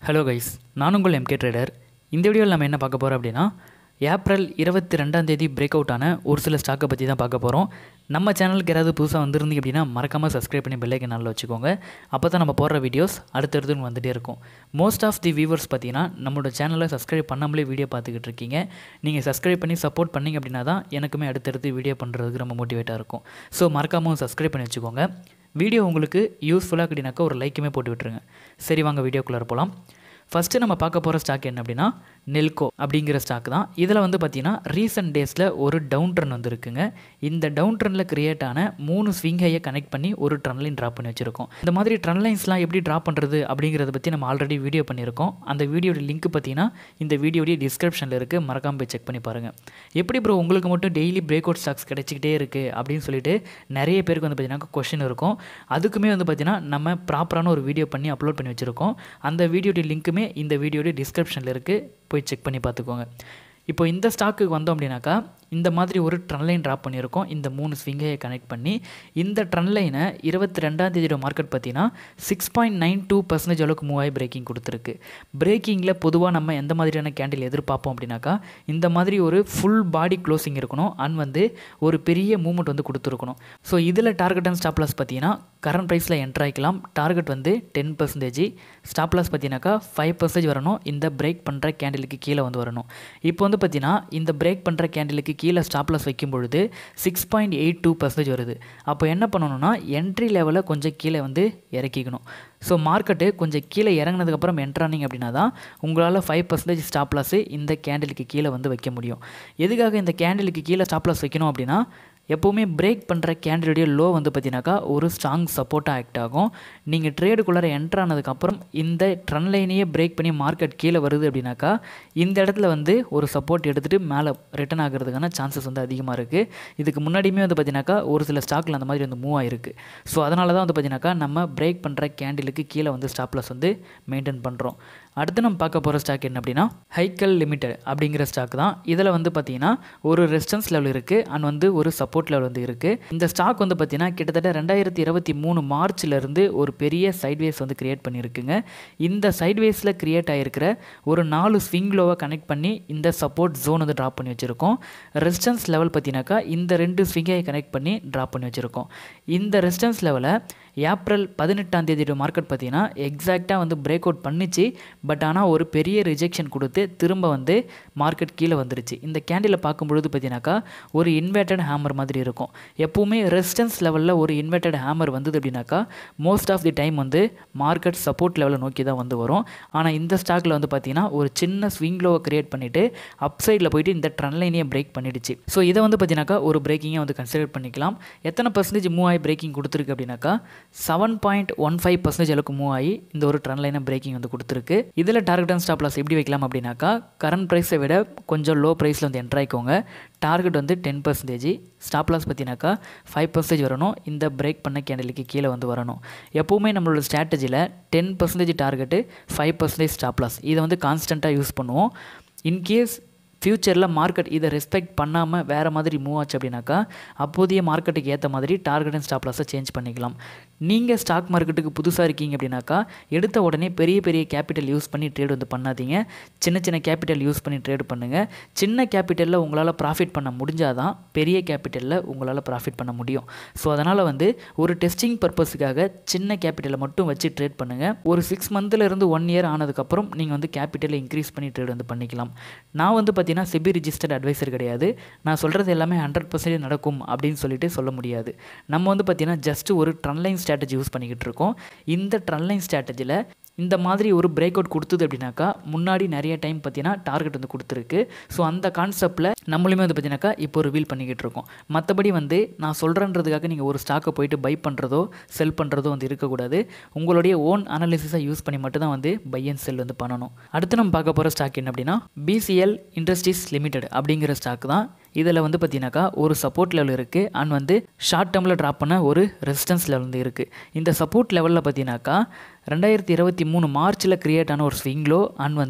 hello guys நான் உங்கள் MK trader இந்த வீடியோவில் நம்ம என்ன பார்க்க போகிறோம் அப்படின்னா ஏப்ரல் இருபத்தி ரெண்டாம் தேதி பிரேக் அவுட் ஆன ஒரு சில ஸ்டாக்கை பற்றி தான் பார்க்க போகிறோம் நம்ம சேனலுக்கு யாராவது புதுசாக வந்திருந்தீங்க அப்படின்னா மறக்காமல் சப்ஸ்கிரைப் பண்ணி பெல்லைக்கு நல்லா வச்சுக்கோங்க அப்போ தான் நம்ம போடுற வீடியோஸ் அடுத்தடுத்து வந்துகிட்டே இருக்கும் மோஸ்ட் ஆஃப் தி வியூவர்ஸ் பார்த்தீங்கன்னா நம்மளோட சேனலை சப்ஸ்கிரைப் பண்ணாமலே வீடியோ பார்த்துக்கிட்டு இருக்கீங்க நீங்கள் சப்ஸ்கிரைப் பண்ணி சப்போர்ட் பண்ணிங்க அப்படின்னா தான் எனக்குமே அடுத்தடுத்து வீடியோ பண்ணுறதுக்கு ரொம்ப மோட்டிவேட்டாக இருக்கும் ஸோ மறக்காமல் சப்ஸ்கிரைப் பண்ணி வச்சுக்கோங்க வீடியோ உங்களுக்கு யூஸ்ஃபுல்லாக அப்படின்னாக்கா ஒரு லைக்குமே போட்டு விட்டுருங்க சரி வாங்க வீடியோக்குள்ளே போகலாம் ஃபஸ்ட்டு நம்ம பார்க்க போகிற ஸ்டாக் என்ன அப்படின்னா நெல்கோ அப்படிங்கிற ஸ்டாக் தான் இதில் வந்து பார்த்தீங்கன்னா ரீசெண்ட் டேஸில் ஒரு டவுன் ட்ரெண்ட் வந்துருக்குங்க இந்த டவுன் ட்ரெண்டில் கிரியேட் ஆன மூணு ஸ்விங் ஹையை கனெக்ட் பண்ணி ஒரு ட்ரெண்ட் லைன் ட்ராப் பண்ணி வச்சுருக்கோம் இந்த மாதிரி ட்ரெண்ட் லைன்ஸ்லாம் எப்படி ட்ராப் பண்ணுறது அப்படிங்கிறத பற்றி நம்ம ஆல்ரெடி வீடியோ பண்ணியிருக்கோம் அந்த வீடியோட லிங்க் பார்த்தீங்கன்னா இந்த வீடியோடைய டிஸ்கிரிப்ஷனில் இருக்குது மறக்காமல் போய் செக் பண்ணி பாருங்கள் எப்படி ப்ரோ உங்களுக்கு மட்டும் டெய்லி பிரேக் அவுட் ஸ்டாக்ஸ் கிடைச்சிக்கிட்டே இருக்குது அப்படின்னு சொல்லிட்டு நிறைய பேருக்கு வந்து பார்த்தீங்கன்னா கொஷின் இருக்கும் அதுக்குமே வந்து பார்த்தீங்கன்னா நம்ம ப்ராப்பரான ஒரு வீடியோ பண்ணி அப்லோட் பண்ணி வச்சுருக்கோம் அந்த வீடியோடைய லிங்க்குமே இந்த வீடியோடைய டிஸ்கிரிப்ஷனில் இருக்குது போய் செக் பண்ணி பார்த்துக்கோங்க இப்போ இந்த ஸ்டாக்குக்கு வந்தோம் அப்படின்னாக்கா இந்த மாதிரி ஒரு ட்ரன் லைன் ட்ராப் பண்ணியிருக்கோம் இந்த மூணு ஸ்விங்கையை கனெக்ட் பண்ணி இந்த ட்ரன் லைனை இருபத்தி ரெண்டாம் தேதியோட மார்க்கெட் பார்த்தீங்கன்னா six point nine two percentage அளவுக்கு மூவாய் பிரேக்கிங் கொடுத்துருக்கு பிரேக்கிங்கில் பொதுவாக நம்ம எந்த மாதிரியான கேண்டில் எதிர்பார்ப்போம் அப்படின்னாக்கா இந்த மாதிரி ஒரு ஃபுல் பாடி க்ளோசிங் இருக்கணும் அண்ட் வந்து ஒரு பெரிய மூவ்மெண்ட் வந்து கொடுத்துருக்கணும் ஸோ இதில் டார்கெட் அண்ட் ஸ்டாப் லாஸ் பார்த்தீங்கன்னா கரண்ட் ப்ரைஸில் என்ட்ரு ஆகிக்கலாம் டார்கெட் வந்து டென் பர்சன்டேஜ் ஸ்டாப் லாஸ் பார்த்தீங்கன்னாக்கா ஃபைவ் பர்சன்டேஜ் வரணும் இந்த பிரேக் பண்ணுற கேண்டிலுக்கு கீழே வந்து வரணும் இப்போ வந்து பார்த்தீங்கன்னா இந்த பிரேக் பண்ணுற கேண்டிலுக்கு கீழே ஸ்டாப் லாஸ் வைக்கும் பொழுது six point eight two percentage வருது அப்போ என்ன பண்ணணும்னா என்ட்ரி லெவலில் கொஞ்சம் கீழே வந்து இறக்கிக்கணும் ஸோ மார்க்கெட்டு கொஞ்சம் கீழே இறங்கினதுக்கப்புறம் என்ட்ரானிங் அப்படின்னா தான் உங்களால் ஃபைவ் பர்சன்டேஜ் ஸ்டாப் லாஸு இந்த கேண்டிலுக்கு கீழே வந்து வைக்க முடியும் எதுக்காக இந்த கேண்டிலுக்கு கீழே ஸ்டாப் லாஸ் வைக்கணும் அப்படின்னா எப்போவுமே பிரேக் பண்ணுற கேண்டிலுடைய லோ வந்து பார்த்தீங்கன்னாக்கா ஒரு ஸ்ட்ராங் சப்போர்ட்டாக ஆக்ட் ஆகும் நீங்கள் ட்ரேடுக்குள்ளார என்ட்ரு ஆனதுக்கப்புறம் இந்த ட்ரெண்ட் லைனையே பிரேக் பண்ணி மார்க்கெட் கீழே வருது அப்படின்னாக்கா இந்த இடத்துல வந்து ஒரு சப்போர்ட் எடுத்துகிட்டு மேலே ரிட்டர்ன் ஆகிறதுக்கான சான்சஸ் வந்து அதிகமாக இருக்குது இதுக்கு முன்னாடியுமே வந்து பார்த்தீங்கன்னாக்கா ஒரு சில ஸ்டாக்கில் அந்த மாதிரி வந்து மூவ் ஆயிருக்கு ஸோ அதனால தான் வந்து பார்த்தீங்கன்னாக்கா நம்ம பிரேக் பண்ணுற கேண்டிலுக்கு கீழே வந்து ஸ்டாப் லாஸ் வந்து மெயின்டைன் பண்ணுறோம் அடுத்து நம்ம பார்க்க போகிற ஸ்டாக் என்ன அப்படின்னா ஹைக்கல் லிமிடெட் அப்படிங்கிற ஸ்டாக் தான் இதில் வந்து பார்த்தீங்கன்னா ஒரு ரெசிஸ்டன்ஸ் லெவல் இருக்குது அண்ட் வந்து ஒரு சப்போர்ட் லெவல் வந்து இருக்குது இந்த ஸ்டாக் வந்து பார்த்தீங்கன்னா கிட்டத்தட்ட ரெண்டாயிரத்தி இருபத்தி மூணு மார்ச்லேருந்து ஒரு பெரிய சைட்வேஸ் வந்து கிரியேட் பண்ணியிருக்குங்க இந்த சைட்வேஸில் கிரியேட் ஆகிருக்கிற ஒரு நாலு ஸ்விங் லோவை கனெக்ட் பண்ணி இந்த சப்போர்ட் ஜோன் வந்து ட்ராப் பண்ணி வச்சுருக்கோம் ரெசிஸ்டன்ஸ் லெவல் பார்த்தீங்கன்னாக்கா இந்த ரெண்டு ஸ்விங்கை கனெக்ட் பண்ணி ட்ராப் பண்ணி வச்சுருக்கோம் இந்த ரெசிஸ்டன்ஸ் லெவலை ஏப்ரல் பதினெட்டாம் தேதியோட மார்க்கெட் பார்த்தீங்கன்னா எக்ஸாக்டாக வந்து பிரேக் அவுட் பண்ணிச்சு பட் ஆனால் ஒரு பெரிய ரிஜெக்ஷன் கொடுத்து திரும்ப வந்து மார்க்கெட் கீழே வந்துருச்சு இந்த கேண்டில் பார்க்கும்பொழுது பார்த்தீங்கன்னாக்கா ஒரு இன்வெர்டட் ஹேமர் மாதிரி இருக்கும் எப்போவுமே ரெசிஸ்டன்ஸ் லெவலில் ஒரு இன்வெர்டட் ஹேமர் வந்தது அப்படின்னாக்கா மோஸ்ட் ஆஃப் தி டைம் வந்து மார்க்கெட் சப்போர்ட் லெவலை நோக்கி தான் வந்து வரும் ஆனால் இந்த ஸ்டாக்கில் வந்து பார்த்தீங்கன்னா ஒரு சின்ன ஸ்விங் லோவை கிரியேட் பண்ணிவிட்டு அப் சைடில் போயிட்டு இந்த ட்ரெண்ட் லைனையே பிரேக் பண்ணிடுச்சு ஸோ இதை வந்து பார்த்தீங்கன்னாக்கா ஒரு பிரேக்கிங்கை வந்து கன்சிடர் பண்ணிக்கலாம் எத்தனை பர்சன்டேஜ் மூவ் ஆகி பிரேக்கிங் கொடுத்துருக்கு அப்படின்னாக்கா seven point one five percentage அளவுக்கு மூவ் ஆகி இந்த ஒரு ட்ரெண்ட் லைனை பிரேக்கிங் வந்து கொடுத்துருக்கு இதில் டார்கெட் அண்ட் ஸ்டாப் லாஸ் எப்படி வைக்கலாம் அப்படின்னாக்கா கரண்ட் ப்ரைஸை விட கொஞ்சம் லோ ப்ரைஸில் வந்து என்ட்ரு ஆயிக்கோங்க டார்கெட் வந்து டென் பர்சன்டேஜ் ஸ்டாப் லாஸ் பார்த்தீங்கன்னாக்கா ஃபைவ் பர்சன்டேஜ் வரணும் இந்த பிரேக் பண்ண கேண்டலுக்கு கீழே வந்து வரணும் எப்போவுமே நம்மளோட ஸ்ட்ராட்டஜியில் ten percentage target five percentage stop loss இதை வந்து கான்ஸ்டண்ட்டாக யூஸ் பண்ணுவோம் இன்கேஸ் ஃப்யூச்சரில் மார்க்கெட் இதை ரெஸ்பெக்ட் பண்ணாமல் வேறு மாதிரி மூவ் ஆச்சு அப்படின்னாக்கா அப்போதைய மார்க்கெட்டுக்கு ஏற்ற மாதிரி டார்கெட் அண்ட் ஸ்டாப் லாஸை சேஞ்ச் பண்ணிக்கலாம் நீங்கள் ஸ்டாக் மார்க்கெட்டுக்கு புதுசாக இருக்கீங்க அப்படின்னாக்கா எடுத்த உடனே பெரிய பெரிய கேபிட்டல் யூஸ் பண்ணி ட்ரேட் வந்து பண்ணாதீங்க சின்ன சின்ன கேபிட்டல் யூஸ் பண்ணி ட்ரேட் பண்ணுங்கள் சின்ன கேபிட்டலில் உங்களால் ப்ராஃபிட் பண்ண முடிஞ்சால் தான் பெரிய கேபிட்டலில் உங்களால் ப்ராஃபிட் பண்ண முடியும் ஸோ அதனால் வந்து ஒரு டெஸ்டிங் பர்பஸுக்காக சின்ன கேபிட்டலை மட்டும் வச்சு ட்ரேட் பண்ணுங்கள் ஒரு சிக்ஸ் மந்த்லேருந்து ஒன் இயர் ஆனதுக்கப்புறம் நீங்கள் வந்து கேபிட்டலை இன்க்ரீஸ் பண்ணி ட்ரேட் வந்து பண்ணிக்கலாம் நான் வந்து பார்த்தீங்கன்னா செபி ரிஜிஸ்டர்ட் அட்வைசர் கிடையாது நான் சொல்கிறது எல்லாமே ஹண்ட்ரட் பர்சன்டேஜ் நடக்கும் அப்படின்னு சொல்லிட்டு சொல்ல முடியாது நம்ம வந்து பார்த்தீங்கன்னா ஜஸ்ட் ஒரு ட்ரன்லைன் ஸ்ட்ராட்டஜி யூஸ் பண்ணிக்கிட்டு இருக்கோம் இந்த ட்ரன்லைன் ஸ்ட்ராட்டஜியில் இந்த மாதிரி ஒரு பிரேக் அவுட் கொடுத்தது அப்படின்னாக்கா முன்னாடி நிறைய டைம் பார்த்தீங்கன்னா டார்கெட் வந்து கொடுத்துருக்கு ஸோ அந்த கான்செப்டில் நம்மளுமே வந்து பார்த்தீங்கன்னாக்கா இப்போ ரிவீல் பண்ணிக்கிட்டு இருக்கோம் மற்றபடி வந்து நான் சொல்கிறன்றதுக்காக நீங்கள் ஒரு ஸ்டாக்கை போயிட்டு பை பண்ணுறதோ செல் பண்ணுறதோ வந்து இருக்கக்கூடாது உங்களுடைய ஓன் அனாலிசிஸை யூஸ் பண்ணி மட்டும் தான் வந்து பை அண்ட் செல் வந்து பண்ணணும் அடுத்து நம்ம பார்க்க போகிற ஸ்டாக் என்ன அப்படின்னா பிசிஎல் இண்டஸ்ட்ரீஸ் லிமிடெட் அப்படிங்கிற ஸ்டாக் தான் இதில் வந்து பார்த்தீங்கன்னாக்கா ஒரு சப்போர்ட் லெவல் இருக்குது அண்ட் வந்து ஷார்ட் டேர்மில் ட்ராப் பண்ண ஒரு ரெசிஸ்டன்ஸ் லெவல் வந்து இருக்குது இந்த சப்போர்ட் லெவலில் பார்த்தீங்கன்னாக்கா ரெண்டாயிரத்தி இருபத்தி மூணு மார்ச்சில் க்ரியேட் ஆன ஒரு ஸ்விங் லோ அண்ட் வந்து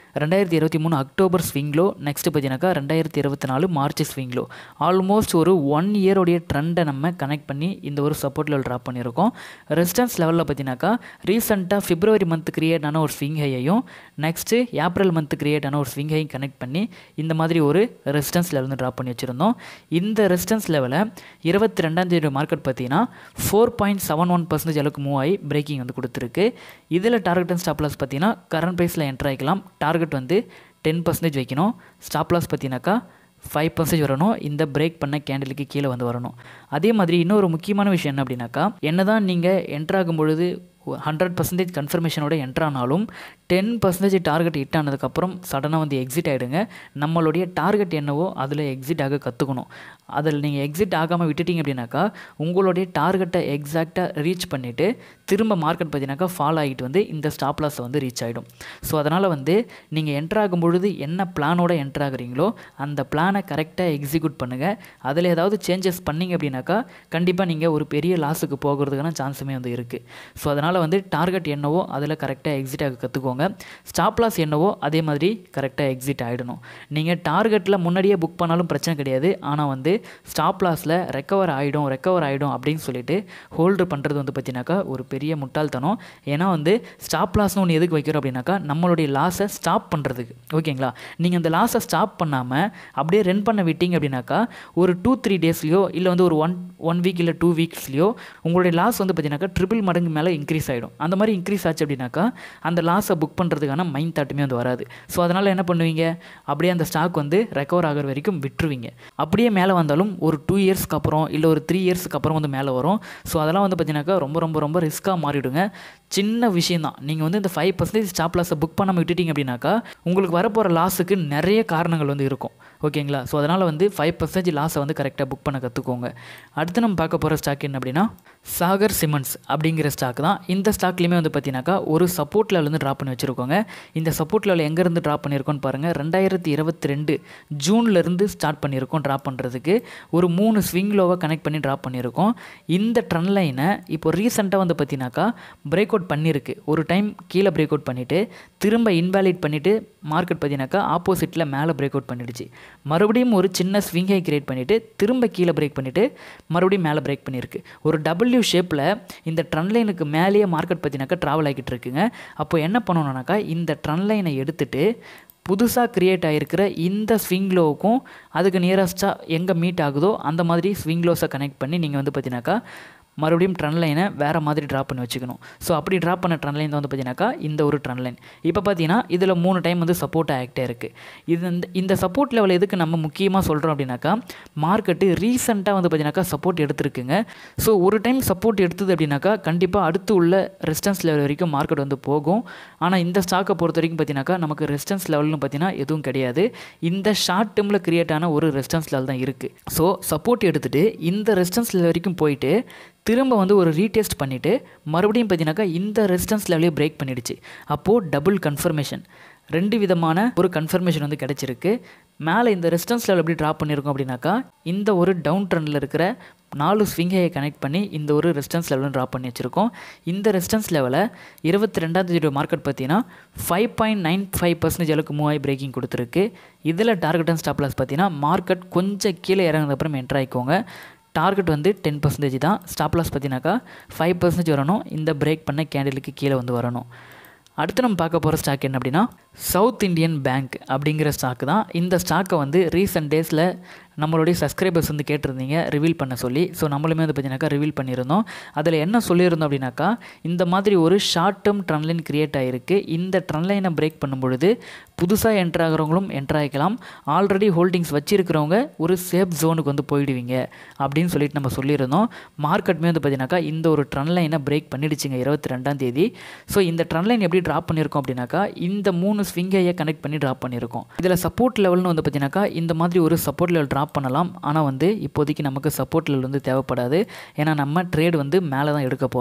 ரெண்டாயிரத்தி இருபத்தி மூணு அக்டோபர் ஸ்விங்லோ நெக்ஸ்ட்டு பார்த்தீங்கன்னாக்கா ரெண்டாயிரத்தி இருபத்தி நாலு மார்ச் ஸ்விங்லோ ஆல்மோஸ்ட் ஒரு ஒன் இயரோடைய ட்ரெண்டை நம்ம கனெக்ட் பண்ணி இந்த ஒரு சப்போர்ட் லெவல் ட்ராப் பண்ணியிருக்கோம் ரெசிஸ்டன்ஸ் லெவலில் பார்த்தீங்கன்னாக்கா ரீசெண்டாக பிப்ரவரி மந்த் கிரியேட் ஆன ஒரு ஸ்விங் ஹையையும் நெக்ஸ்ட்டு ஏப்ரல் மந்த் கிரியேட் ஆன ஒரு ஸ்விங் ஹையும் கனெக்ட் பண்ணி இந்த மாதிரி ஒரு ரெசிஸ்டன்ஸ் லெவல் வந்து ட்ராப் பண்ணி வச்சுருந்தோம் இந்த ரெசிஸ்டன்ஸ் லெவலை இருபத்தி ரெண்டாம் தேதி மார்க்கெட் பார்த்தீங்கன்னா four point seven one percentage அளவுக்கு மூவ் ஆகி பிரேக்கிங் வந்து கொடுத்துருக்கு இதில் டார்கெட் அண்ட் ஸ்டாப் லாஸ் பார்த்தீங்கன்னா கரண்ட் ப்ரைஸில் என்டர் ஆகிக்கலாம் டார்கெட் வந்து டென் பர்சன்டேஜ் வைக்கணும் ஸ்டாப் லாஸ் பார்த்தீங்கன்னாக்கா ஃபைவ் பர்சன்டேஜ் வரணும் இந்த பிரேக் பண்ண கேண்டலுக்கு கீழே வந்து வரணும் அதே மாதிரி இன்னொரு முக்கியமான விஷயம் என்ன அப்படின்னாக்கா என்ன தான் நீங்கள் என்டர் ஆகும் பொழுது ஹண்ட்ரட் பர்சன்டேஜ் கன்ஃபர்மேஷனோட என்ட்ரு ஆனாலும் டென் பர்சன்டேஜ் டார்கெட் ஹிட் ஆனதுக்கப்புறம் சடனாக வந்து எக்ஸிட் ஆகிடுங்க நம்மளுடைய டார்கெட் என்னவோ அதில் எக்ஸிட் ஆக கற்றுக்கணும் அதில் நீங்கள் எக்ஸிட் ஆகாமல் விட்டுட்டீங்க அப்படின்னாக்கா உங்களுடைய டார்கெட்டை எக்ஸாக்டாக ரீச் பண்ணிவிட்டு திரும்ப மார்க்கெட் பார்த்தீங்கன்னாக்கா ஃபால் ஆகிட்டு வந்து இந்த ஸ்டாப் லாஸை வந்து ரீச் ஆகிடும் ஸோ அதனால் வந்து நீங்கள் என்ட்ரு ஆகும் பொழுது என்ன பிளானோட என்ட்ரு ஆகுறீங்களோ அந்த பிளானை கரெக்டாக எக்ஸிக்யூட் பண்ணுங்கள் அதில் ஏதாவது சேஞ்சஸ் பண்ணிங்க அப்படின்னாக்கா கண்டிப்பாக நீங்கள் ஒரு பெரிய லாஸுக்கு போகிறதுக்கான சான்ஸுமே வந்து இருக்குது ஸோ அதனால் வந்து டார்கெட் என்னவோ அதில் கரெக்டாக எக்ஸிட் ஆக கற்றுக்கோங்க ஸ்டாப் லாஸ் என்னவோ அதே மாதிரி கரெக்டாக எக்ஸிட் ஆகிடணும் நீங்கள் டார்கெட்டில் முன்னாடியே புக் பண்ணாலும் பிரச்சனை கிடையாது ஆனால் வந்து ஸ்டாப் லாஸில் ரெக்கவர் ஆகிடும் ரெக்கவர் ஆகிடும் அப்படின்னு சொல்லிட்டு ஹோல்டு பண்ணுறது வந்து பார்த்தீங்கன்னாக்கா ஒரு பெரிய முட்டாள்தனம் ஏன்னா வந்து ஸ்டாப் லாஸ்னு ஒன்று எதுக்கு வைக்கிறோம் அப்படின்னாக்கா நம்மளுடைய லாஸை ஸ்டாப் பண்ணுறதுக்கு ஓகேங்களா நீங்கள் அந்த லாஸை ஸ்டாப் பண்ணாமல் அப்படியே ரன் பண்ண விட்டீங்க அப்படின்னாக்கா ஒரு டூ த்ரீ டேஸ்லையோ இல்லை வந்து ஒரு ஒன் ஒன் வீக் இல்லை டூ வீக்ஸ்லையோ உங்களுடைய லாஸ் வந்து பார்த்தீங்கன்னாக்கா ட்ரிபிள் மடங்கு மேலே இன்க்ரீஸ் ஆகிடும் அந்த மாதிரி இன்க்ரீஸ் ஆச்சு அப்படின்னாக்கா அந்த லாஸை புக் பண்ணுறதுக்கான மைண்ட் தாட்டுமே வந்து வராது ஸோ அதனால் என்ன பண்ணுவீங்க அப்படியே அந்த ஸ்டாக் வந்து ரெக்கவர் ஆகிற வரைக்கும் விட்டுருவீங்க அப்படியே மேலே வந்தாலும் ஒரு டூ இயர்ஸ்க்கு அப்புறம் இல்லை ஒரு த்ரீ இயர்ஸ்க்கு அப்புறம் வந்து மேலே வரும் ஸோ அதெல்லாம் வந்து பார்த்தீங்கன்னாக்கா ரொம்ப ரொம்ப ரொம்ப ரிஸ்க்காக மாறிவிடுங்க சின்ன விஷயம் தான் நீங்கள் வந்து இந்த ஃபைவ் பர்சன்டேஜ் ஸ்டாப் லாஸை புக் பண்ணாமல் விட்டுட்டீங்க அப்படின்னாக்கா உங்களுக்கு வரப்போகிற லாஸுக்கு நிறைய காரணங்கள் வந்து இருக்கும் ஓகேங்களா ஸோ அதனால் வந்து ஃபைவ் பர்சன்டேஜ் லாஸை வந்து கரெக்டாக புக் பண்ண கற்றுக்கோங்க அடுத்து நம்ம பார்க்க போகிற ஸ்டாக் என்ன அப்படின்னா சாகர் சிமெண்ட்ஸ் அப்படிங்கிற ஸ்டாக் தான் இந்த ஸ்டாக்லேயுமே வந்து பார்த்தீங்கன்னாக்கா ஒரு சப்போர்ட் லெவல் வந்து ட்ராப் பண்ணி வச்சுருக்கோங்க இந்த சப்போர்ட் லெவல் எங்கேருந்து ட்ராப் பண்ணியிருக்கோன்னு பாருங்கள் ரெண்டாயிரத்தி இருபத்தி ரெண்டு ஜூன்லேருந்து ஸ்டார்ட் பண்ணியிருக்கோம் ட்ராப் பண்ணுறதுக்கு ஒரு மூணு ஸ்விங் லோவை கனெக்ட் பண்ணி ட்ராப் பண்ணியிருக்கோம் இந்த ட்ரெண்ட் லைனை இப்போ ரீசெண்டாக வந்து பார்த்தீங்கன்னாக்கா பிரேக் அவுட் பண்ணியிருக்கு ஒரு டைம் கீழே பிரேக் அவுட் பண்ணிவிட்டு திரும்ப இன்வேலிட் பண்ணிவிட்டு மார்க்கெட் பார்த்தீங்கன்னாக்கா ஆப்போசிட்டில் மேலே பிரேக் அவுட் பண்ணிடுச்சு மறுபடியும் ஒரு சின்ன ஸ்விங்கை கிரியேட் பண்ணிவிட்டு திரும்ப கீழே பிரேக் பண்ணிவிட்டு மறுபடியும் மேலே பிரேக் பண்ணியிருக்கு ஒரு டபிள்யூ ஷேப்பில் இந்த ட்ரெண்ட் லைனுக்கு மேலேயே மார்க்கெட் பார்த்தீங்கன்னாக்கா ட்ராவல் ஆகிட்டு இருக்குங்க அப்போ என்ன பண்ணணும்னாக்கா இந்த ட்ரெண்ட் லைனை எடுத்துகிட்டு புதுசாக க்ரியேட் ஆகிருக்கிற இந்த ஸ்விங் லோவுக்கும் அதுக்கு நியரஸ்ட்டாக எங்கே மீட் ஆகுதோ அந்த மாதிரி ஸ்விங் லோஸை கனெக்ட் பண்ணி நீங்கள் வந்து பார்த்தீங்கன்னாக்கா மறுபடியும் ட்ரெண்ட் லைனை வேறு மாதிரி ட்ராப் பண்ணி வச்சுக்கணும் ஸோ அப்படி ட்ராப் பண்ண ட்ரெண்ட் லைன் வந்து பார்த்தீங்கன்னாக்கா இந்த ஒரு ட்ரெண்ட் லைன் இப்போ பார்த்தீங்கன்னா இதில் மூணு டைம் வந்து சப்போர்ட் ஆகிட்டே இருக்குது இது இந்த இந்த சப்போர்ட் லெவல் எதுக்கு நம்ம முக்கியமாக சொல்கிறோம் அப்படின்னாக்கா மார்க்கெட்டு ரீசெண்டாக வந்து பார்த்தீங்கன்னாக்கா சப்போர்ட் எடுத்திருக்குங்க ஸோ ஒரு டைம் சப்போர்ட் எடுத்தது அப்படின்னாக்கா கண்டிப்பாக அடுத்து உள்ள ரெசிஸ்டன்ஸ் லெவல் வரைக்கும் மார்க்கெட் வந்து போகும் ஆனால் இந்த ஸ்டாக்கை பொறுத்த வரைக்கும் பார்த்தீங்கன்னாக்கா நமக்கு ரெசிஸ்டன்ஸ் லெவல்னு பார்த்தீங்கன்னா எதுவும் கிடையாது இந்த ஷார்ட் டேர்மில் கிரியேட் ஆன ஒரு ரெசிஸ்டன்ஸ் லெவல் தான் இருக்குது ஸோ சப்போர்ட் எடுத்துகிட்டு இந்த ரெசிஸ்டன்ஸ் லெவல் வரைக்கும் போயிட்டு திரும்ப வந்து ஒரு ரீடெஸ்ட் பண்ணிவிட்டு மறுபடியும் பார்த்தீங்கன்னாக்கா இந்த ரெசிஸ்டன்ஸ் லெவலே பிரேக் பண்ணிடுச்சு அப்போது டபுள் கன்ஃபர்மேஷன் ரெண்டு விதமான ஒரு கன்ஃபர்மேஷன் வந்து கிடச்சிருக்கு மேலே இந்த ரெசிஸ்டன்ஸ் லெவல் எப்படி ட்ராப் பண்ணியிருக்கோம் அப்படின்னாக்கா இந்த ஒரு டவுன் ட்ரெண்டில் இருக்கிற நாலு ஸ்விங்கையை கனெக்ட் பண்ணி இந்த ஒரு ரெசிஸ்டன்ஸ் லெவலும் ட்ராப் பண்ணி வச்சுருக்கோம் இந்த ரெசிஸ்டன்ஸ் லெவலை இருபத்தி ரெண்டாம் தேதி மார்க்கெட் பார்த்தீங்கன்னா five point nine five percentage அளவுக்கு மூவ் ஆகி பிரேக்கிங் கொடுத்துருக்கு இதில் டார்கெட் அண்ட் ஸ்டாப் லாஸ் பார்த்தீங்கன்னா மார்க்கெட் கொஞ்சம் கீழே இறங்கினதுக்கப்புறம் என்ட்ரு ஆகிக்கோங்க டார்கெட் வந்து டென் பர்சன்டேஜ் தான் ஸ்டாப் லாஸ் பார்த்தீங்கன்னாக்கா ஃபைவ் பர்சன்டேஜ் வரணும் இந்த பிரேக் பண்ண கேண்டிலுக்கு கீழே வந்து வரணும் அடுத்து நம்ம பார்க்க போகிற ஸ்டாக் என்ன அப்படின்னா சவுத் இந்தியன் பேங்க் அப்படிங்கிற ஸ்டாக் தான் இந்த ஸ்டாக்கை வந்து ரீசெண்ட் டேஸில் நம்மளுடைய சப்ஸ்கிரைபர்ஸ் வந்து கேட்டிருந்தீங்க ரிவீல் பண்ண சொல்லி ஸோ நம்மளுமே வந்து பார்த்தீங்கன்னாக்கா ரிவீல் பண்ணியிருந்தோம் அதில் என்ன சொல்லியிருந்தோம் அப்படின்னாக்கா இந்த மாதிரி ஒரு ஷார்ட் டேர்ம் ட்ரெண்ட்லைன் கிரியேட் ஆகிருக்கு இந்த ட்ரெண்ட்லைனை பிரேக் பண்ணும் பொழுது புதுசாக என்ட்ரு ஆகிறவங்களும் என்ட்ரு ஆகிக்கலாம் ஆல்ரெடி ஹோல்டிங்ஸ் வச்சிருக்கிறவங்க ஒரு சேஃப் ஜோனுக்கு வந்து போயிடுவீங்க அப்படின்னு சொல்லிட்டு நம்ம சொல்லியிருந்தோம் மார்க்கெட்டுமே வந்து பார்த்தீங்கன்னாக்கா இந்த ஒரு ட்ரெண்ட் லைனை பிரேக் பண்ணிடுச்சுங்க இருபத்தி ரெண்டாம் தேதி ஸோ இந்த ட்ரெண்ட் லைன் எப்படி ட்ராப் பண்ணியிருக்கோம் அப்படின்னாக்கா இந்த மூணு ஸ்விங்கையை கனெக்ட் பண்ணி ட்ராப் பண்ணியிருக்கோம் இதில் சப்போர்ட் லெவல்னு வந்து பார்த்தீங்கன்னாக்கா இந்த மாதிரி ஒரு சப்போர்ட் லெவல் ட்ராப் பண்ணலாம் ஆனால் வந்து இப்போதைக்கு நமக்கு சப்போர்ட் லெவல் வந்து தேவைப்படாது ஏன்னா நம்ம ட்ரேட் வந்து மேலே தான் எடுக்க போகிறோம்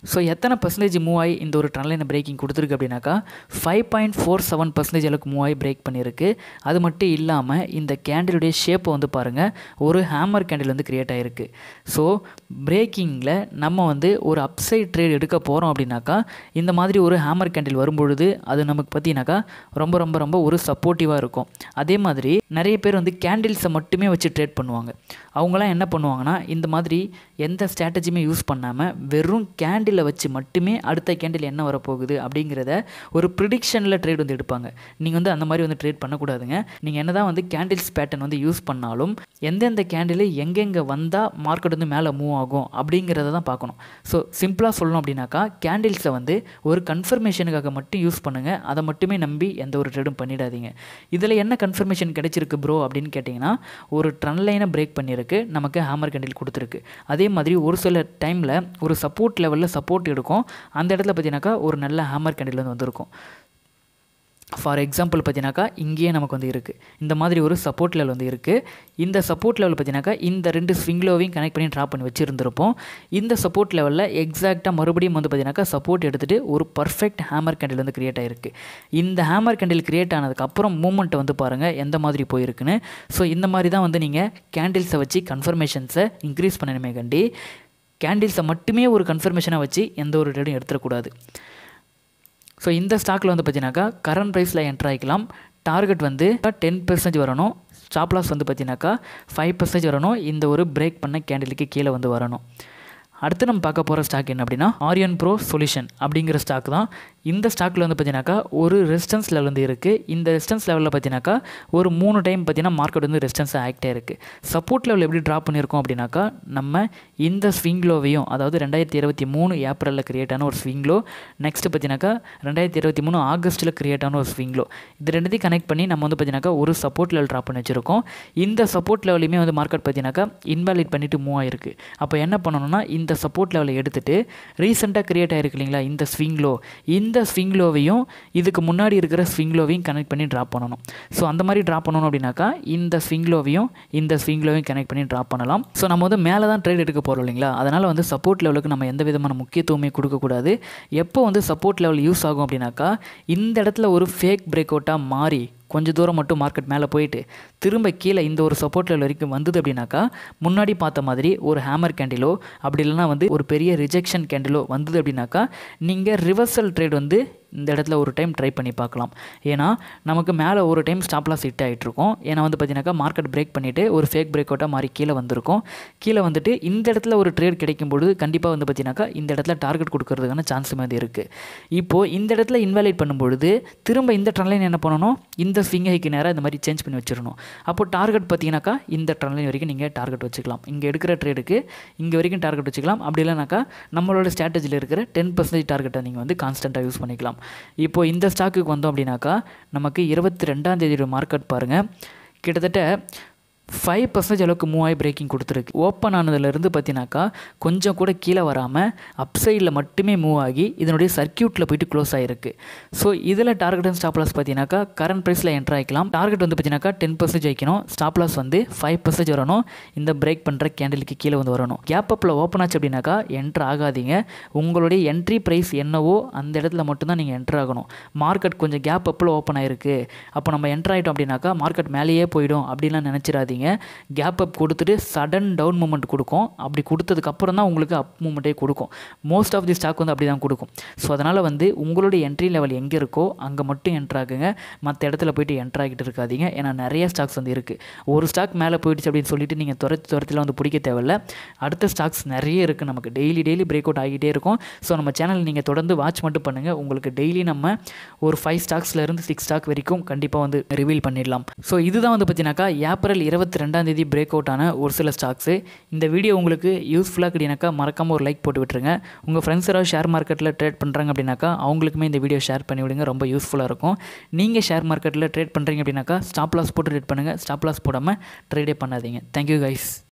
ஸோ எத்தனை பர்சன்டேஜ் மூவ் ஆகி இந்த ஒரு ட்ரெண்ட்லைனை பிரேக்கிங் கொடுத்துருக்கு அப்படின்னாக்கா five point four seven percentage அளவுக்கு மூவ் ஆகி பிரேக் பண்ணியிருக்கு அது மட்டும் இல்லாமல் இந்த கேண்டிலுடைய ஷேப்பை வந்து பாருங்கள் ஒரு ஹேமர் கேண்டில் வந்து க்ரியேட் ஆகிருக்கு ஸோ பிரேக்கிங்கில் நம்ம வந்து ஒரு அப்சைட் ட்ரேட் எடுக்க போகிறோம் அப்படின்னாக்கா இந்த மாதிரி ஒரு ஹேமர் கேண்டில் வரும்பொழுது அது நமக்கு பார்த்தீங்கன்னாக்கா ரொம்ப ரொம்ப ரொம்ப ஒரு சப்போர்ட்டிவாக இருக்கும் அதே மாதிரி நிறைய பேர் வந்து கேண்டில்ஸை மட்டுமே வச்சு ட்ரேட் பண்ணுவாங்க அவங்களாம் என்ன பண்ணுவாங்கன்னா இந்த மாதிரி எந்த ஸ்ட்ராட்டஜியுமே யூஸ் பண்ணாமல் வெறும் கேண்டிலை வச்சு மட்டுமே அடுத்த கேண்டில் என்ன வரப்போகுது அப்படிங்கிறத ஒரு ப்ரிடிக்ஷனில் ட்ரேட் வந்து எடுப்பாங்க நீங்கள் வந்து அந்த மாதிரி வந்து ட்ரேட் பண்ணக்கூடாதுங்க நீங்கள் என்ன தான் வந்து கேண்டில்ஸ் பேட்டர்ன் வந்து யூஸ் பண்ணாலும் எந்தெந்த கேண்டில் எங்கெங்கே வந்தால் மார்க்கெட் வந்து மேலே மூவ் ஆகும் அப்படிங்கிறத தான் பார்க்கணும் ஸோ சிம்பிளாக சொல்லணும் அப்படின்னாக்கா கேண்டில்ஸை வந்து ஒரு கன்ஃபர்மேஷனுக்காக மட்டும் யூஸ் பண்ணுங்கள் அதை மட்டுமே நம்பி எந்த ஒரு ட்ரேடும் பண்ணிடாதீங்க இதில் என்ன கன்ஃபர்மேஷன் கிடைச்சிருக்கு ப்ரோ அப்படின்னு கேட்டிங்கன்னா ஒரு ட்ரெண்ட் லைனை பிரேக் பண்ணியிருக்கு நமக்கு ஹேமர் கேண்டில் கொடுத்துருக்கு அதே மாதிரி ஒரு சில டைமில் ஒரு சப்போர்ட் லெவலில் சப்போர்ட் எடுக்கும் அந்த இடத்துல பார்த்தீங்கன்னாக்கா ஒரு நல்ல ஹேமர் கேண்டில் வந்து வந்திருக்கும் ஃபார் எக்ஸாம்பிள் பார்த்தீங்கன்னாக்கா இங்கேயே நமக்கு வந்து இருக்குது இந்த மாதிரி ஒரு சப்போர்ட் லெவல் வந்து இருக்குது இந்த சப்போர்ட் லெவல் பார்த்தீங்கன்னாக்கா இந்த ரெண்டு ஸ்விங்லோவையும் கனெக்ட் பண்ணி ட்ராப் பண்ணி வச்சுருந்துருப்போம் இந்த சப்போர்ட் லெவலில் எக்ஸாக்டாக மறுபடியும் வந்து பார்த்தீங்கன்னாக்கா சப்போர்ட் எடுத்துகிட்டு ஒரு பர்ஃபெக்ட் ஹேமர் கேண்டில் வந்து கிரியேட் ஆகிருக்கு இந்த ஹேமர் கேண்டில் கிரியேட் ஆனதுக்கப்புறம் மூமெண்ட்டை வந்து பாருங்கள் எந்த மாதிரி போயிருக்குன்னு ஸோ இந்த மாதிரி தான் வந்து நீங்கள் கேண்டில்ஸை வச்சு கன்ஃபர்மேஷன்ஸை இன்க்ரீஸ் பண்ணணுமே கண்டி கேண்டில்ஸை மட்டுமே ஒரு கன்ஃபர்மேஷனாக வச்சு எந்த ஒரு ட்ரேடும் எடுத்துடக்கூடாது ஸோ இந்த ஸ்டாக்கில் வந்து பார்த்தீங்கன்னாக்கா கரண்ட் ப்ரைஸில் என்ட்ரு ஆகிக்கலாம் டார்கெட் வந்து டென் பெர்சன்டேஜ் வரணும் ஸ்டாப் லாஸ் வந்து பார்த்தீங்கன்னாக்கா ஃபைவ் பர்சன்டேஜ் வரணும் இந்த ஒரு பிரேக் பண்ண கேண்டிலுக்கு கீழே வந்து வரணும் அடுத்து நம்ம பார்க்க போகிற ஸ்டாக் என்ன அப்படின்னா ஆரியன் ப்ரோ சொல்யூஷன் அப்படிங்கிற ஸ்டாக் தான் இந்த ஸ்டாக்கில் வந்து பார்த்தீங்கன்னாக்கா ஒரு ரெசிஸ்டன்ஸ் லெவல் வந்து இருக்குது இந்த ரெசிஸ்டன்ஸ் லெவலில் பார்த்தீங்கன்னாக்கா ஒரு மூணு டைம் பார்த்தீங்கன்னா மார்க்கெட் வந்து ரெசிஸ்டன்ஸ் ஆக்டே இருக்குது சப்போர்ட் லெவல் எப்படி ட்ராப் பண்ணியிருக்கோம் அப்படின்னாக்கா நம்ம இந்த ஸ்விங்லோவையும் அதாவது ரெண்டாயிரத்தி இருபத்தி மூணு ஏப்ரலில் கிரியேட் ஆன ஒரு ஸ்விங்லோ நெக்ஸ்ட் பார்த்தீங்கன்னாக்கா ரெண்டாயிரத்தி இருபத்தி மூணு ஆகஸ்ட்டில் கிரியேட் ஆன ஒரு ஸ்விங்லோ இது ரெண்டுத்தையும் கனெக்ட் பண்ணி நம்ம வந்து பார்த்தீங்கன்னாக்கா ஒரு சப்போர்ட் லெவல் ட்ராப் பண்ணி வச்சிருக்கோம் இந்த சப்போர்ட் லெவலையுமே வந்து மார்க்கெட் பார்த்தீங்கன்னாக்கா இன்வாலிட் பண்ணிட்டு மூவ் ஆயிருக்கு அப்போ என்ன பண்ணணும்னா இந்த சப்போர்ட் லெவலை எடுத்துகிட்டு ரீசெண்டாக கிரியேட் ஆகிருக்கு இல்லைங்களா இந்த ஸ்விங்லோ இந்த ஸ்விங்லோவையும் இதுக்கு முன்னாடி இருக்கிற ஸ்விங்லோவையும் கனெக்ட் பண்ணி ட்ராப் பண்ணணும் ஸோ அந்த மாதிரி ட்ராப் பண்ணணும் அப்படின்னாக்கா இந்த ஸ்விங்லோவையும் இந்த ஸ்விங்லோவையும் கனெக்ட் பண்ணி ட்ராப் பண்ணலாம் ஸோ நம்ம வந்து மேலே தான் ட்ரேட் எடுக்க போகிறோம் இல்லைங்களா அதனால் வந்து சப்போர்ட் லெவலுக்கு நம்ம எந்த விதமான முக்கியத்துவமே கொடுக்கக்கூடாது எப்போ வந்து சப்போர்ட் லெவல் யூஸ் ஆகும் அப்படின்னாக்கா இந்த இடத்துல ஒரு ஃபேக் பிரேக் அவுட்டாக மாறி கொஞ்சம் தூரம் மட்டும் மார்க்கெட் மேலே போயிட்டு திரும்ப கீழே இந்த ஒரு சப்போர்ட் லெவல் வரைக்கும் வந்தது அப்படின்னாக்கா முன்னாடி பார்த்த மாதிரி ஒரு ஹேமர் கேண்டிலோ அப்படி இல்லைனா வந்து ஒரு பெரிய ரிஜெக்ஷன் கேண்டிலோ வந்தது அப்படின்னாக்கா நீங்கள் ரிவர்சல் ட்ரேட் வந்து இந்த இடத்துல ஒரு டைம் ட்ரை பண்ணி பார்க்கலாம் ஏன்னா நமக்கு மேலே ஒரு டைம் ஸ்டாப் லாஸ் ஹிட் ஆகிட்ருக்கோம் ஏன்னா வந்து பார்த்தீங்கன்னாக்கா மார்க்கெட் பிரேக் பண்ணிவிட்டு ஒரு ஃபேக் பிரேக் அவுட்டாக மாறி கீழே வந்திருக்கும் கீழே வந்துட்டு இந்த இடத்துல ஒரு ட்ரேட் கிடைக்கும் பொழுது கண்டிப்பாக வந்து பார்த்தீங்கன்னாக்கா இந்த இடத்துல டார்கெட் கொடுக்கறதுக்கான சான்ஸ் மாதிரி இருக்குது இப்போது இந்த இடத்துல இன்வாலிட் பண்ணும்பொழுது திரும்ப இந்த ட்ரெண்ட்லைன் என்ன பண்ணணும் இந்த ஸ்விங் ஹைக்கு நேராக இந்த மாதிரி சேஞ்ச் பண்ணி வச்சிடணும் அப்போ டார்கெட் பார்த்தீங்கன்னாக்கா இந்த ட்ரெண்ட்லைன் வரைக்கும் நீங்கள் டார்கெட் வச்சுக்கலாம் இங்கே எடுக்கிற ட்ரேடுக்கு இங்கே வரைக்கும் டார்கெட் வச்சுக்கலாம் அப்படி இல்லைனாக்கா நம்மளோட ஸ்ட்ராட்டஜியில் இருக்கிற டென் பர்சன்டேஜ் டார்கெட்டை நீங்கள் வந்து கான்ஸ்டண்ட்டாக யூஸ் பண்ணிக்கலாம் இப்போது இந்த ஸ்டாக்குக்கு வந்தோம் அப்படின்னாக்கா நமக்கு இருபத்தி ரெண்டாம் தேதியோட மார்க்கெட் பாருங்கள் கிட்டத்தட்ட ஃபைவ் பர்சன்டேஜ் அளவுக்கு மூவ் ஆகி பிரேக்கிங் கொடுத்துருக்கு ஓப்பன் ஆனதுலேருந்து பார்த்தீங்கன்னாக்கா கொஞ்சம் கூட கீழே வராமல் அப் சைடில் மட்டுமே மூவ் ஆகி இதனுடைய சர்க்கியூட்டில் போயிட்டு க்ளோஸ் ஆகிருக்கு ஸோ இதில் டார்கெட் அண்ட் ஸ்டாப் லாஸ் பார்த்தீங்கன்னாக்கா கரண்ட் ப்ரைஸில் என்ட்ரு ஆகிக்கலாம் டார்கெட் வந்து பார்த்தீங்கன்னாக்கா டென் பர்சன்டேஜ் வைக்கணும் ஸ்டாப் லாஸ் வந்து ஃபைவ் பர்சன்டேஜ் வரணும் இந்த பிரேக் பண்ணுற கேண்டிலுக்கு கீழே வந்து வரணும் கேப் அப்பில் ஓப்பன் ஆச்சு அப்படின்னாக்கா என்ட்ரு ஆகாதீங்க உங்களுடைய என்ட்ரி ப்ரைஸ் என்னவோ அந்த இடத்துல மட்டும்தான் நீங்கள் என்ட்ரு ஆகணும் மார்க்கெட் கொஞ்சம் கேப் அப்பில் ஓப்பன் ஆயிருக்கு அப்போ நம்ம என்ட்ரு ஆகிட்டோம் அப்படின்னாக்கா மார்க்கெட் மேலேயே போயிடும் அப்படின்லாம் நினச்சிடாதீங்க கேப் அப் கொடுத்துட்டு சடன் டவுன் மூமெண்ட் கொடுக்கும் அப்படி கொடுத்ததுக்கப்புறம் தான் உங்களுக்கு அப் மூமெண்ட்டே கொடுக்கும் மோஸ்ட் ஆஃப் தி ஸ்டாக் வந்து அப்படி தான் கொடுக்கும் ஸோ அதனால் வந்து உங்களுடைய என்ட்ரி லெவல் எங்கே இருக்கோ அங்கே மட்டும் என்ட்ரு ஆகுங்க மற்ற இடத்துல போயிட்டு என்ட்ரு ஆகிட்டு இருக்காதீங்க ஏன்னா நிறைய ஸ்டாக்ஸ் வந்து இருக்குது ஒரு ஸ்டாக் மேலே போயிடுச்சு அப்படின்னு சொல்லிட்டு நீங்கள் துரத்தி துரத்தில் வந்து பிடிக்க தேவையில்ல அடுத்த ஸ்டாக்ஸ் நிறைய இருக்குது நமக்கு டெய்லி டெய்லி பிரேக் அவுட் ஆகிட்டே இருக்கும் ஸோ நம்ம சேனல் நீங்கள் தொடர்ந்து வாட்ச் மட்டும் பண்ணுங்கள் உங்களுக்கு டெய்லி நம்ம ஒரு ஃபைவ் ஸ்டாக்ஸ்லேருந்து சிக்ஸ் ஸ்டாக் வரைக்கும் கண்டிப்பாக வந்து ரிவீல் பண்ணிடலாம் ஸோ இதுதான் வந்து பார்த்தீங்கன்னாக்கா ஏப்ரல் இருபத்தி ரெண்டாம் தேதி பிரேக் அவுட் ஆன ஒரு சில ஸ்டாக்ஸு இந்த வீடியோ உங்களுக்கு யூஸ்ஃபுல்லாக கிடையாக்கா மறக்காமல் ஒரு லைக் போட்டு விட்டுருங்க உங்கள் ஃப்ரெண்ட்ஸ் யாராவது ஷேர் மார்க்கெட்டில் ட்ரேட் பண்ணுறாங்க அப்படின்னாக்கா அவங்களுக்குமே இந்த வீடியோ ஷேர் பண்ணி விடுங்க ரொம்ப யூஸ்ஃபுல்லாக இருக்கும் நீங்கள் ஷேர் மார்க்கெட்டில் ட்ரேட் பண்ணுறீங்க அப்படின்னாக்கா ஸ்டாப் லாஸ் போட்டு ட்ரேட் பண்ணுங்கள் ஸ்டாப் லாஸ் போடாமல் ட்ரேடே பண்ணாதீங்க தேங்க்யூ கைஸ்